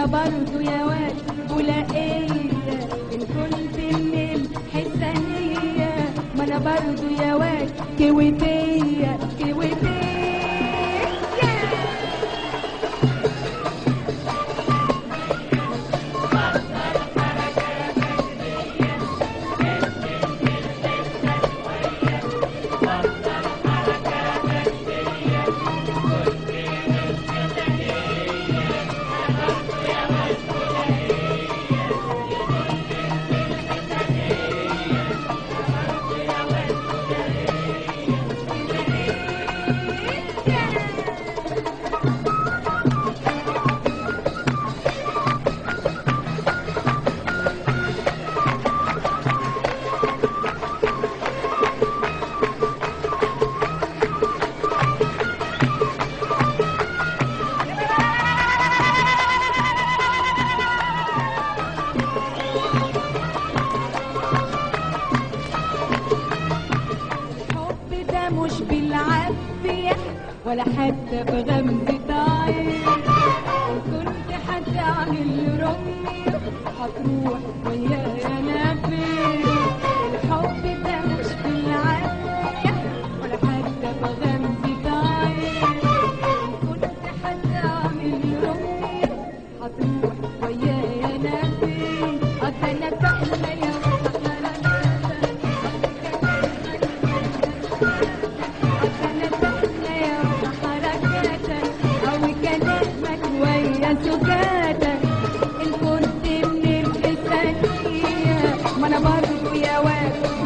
برضو يا واد بولائية إن كنت من الحسنية ما أنا برضو يا واد كويتية كويتية الحب ده مش بالعافية ولا حتى بغمزة عين إن كنت هتعمل رمي هتروح ويايا انا فين الحب ده مش بالعافية ولا حتى بغمزة عين إن كنت هتعمل رمي هتروح ويايا انا فين أصل انا فاهمة يا ما انا برضو يا واد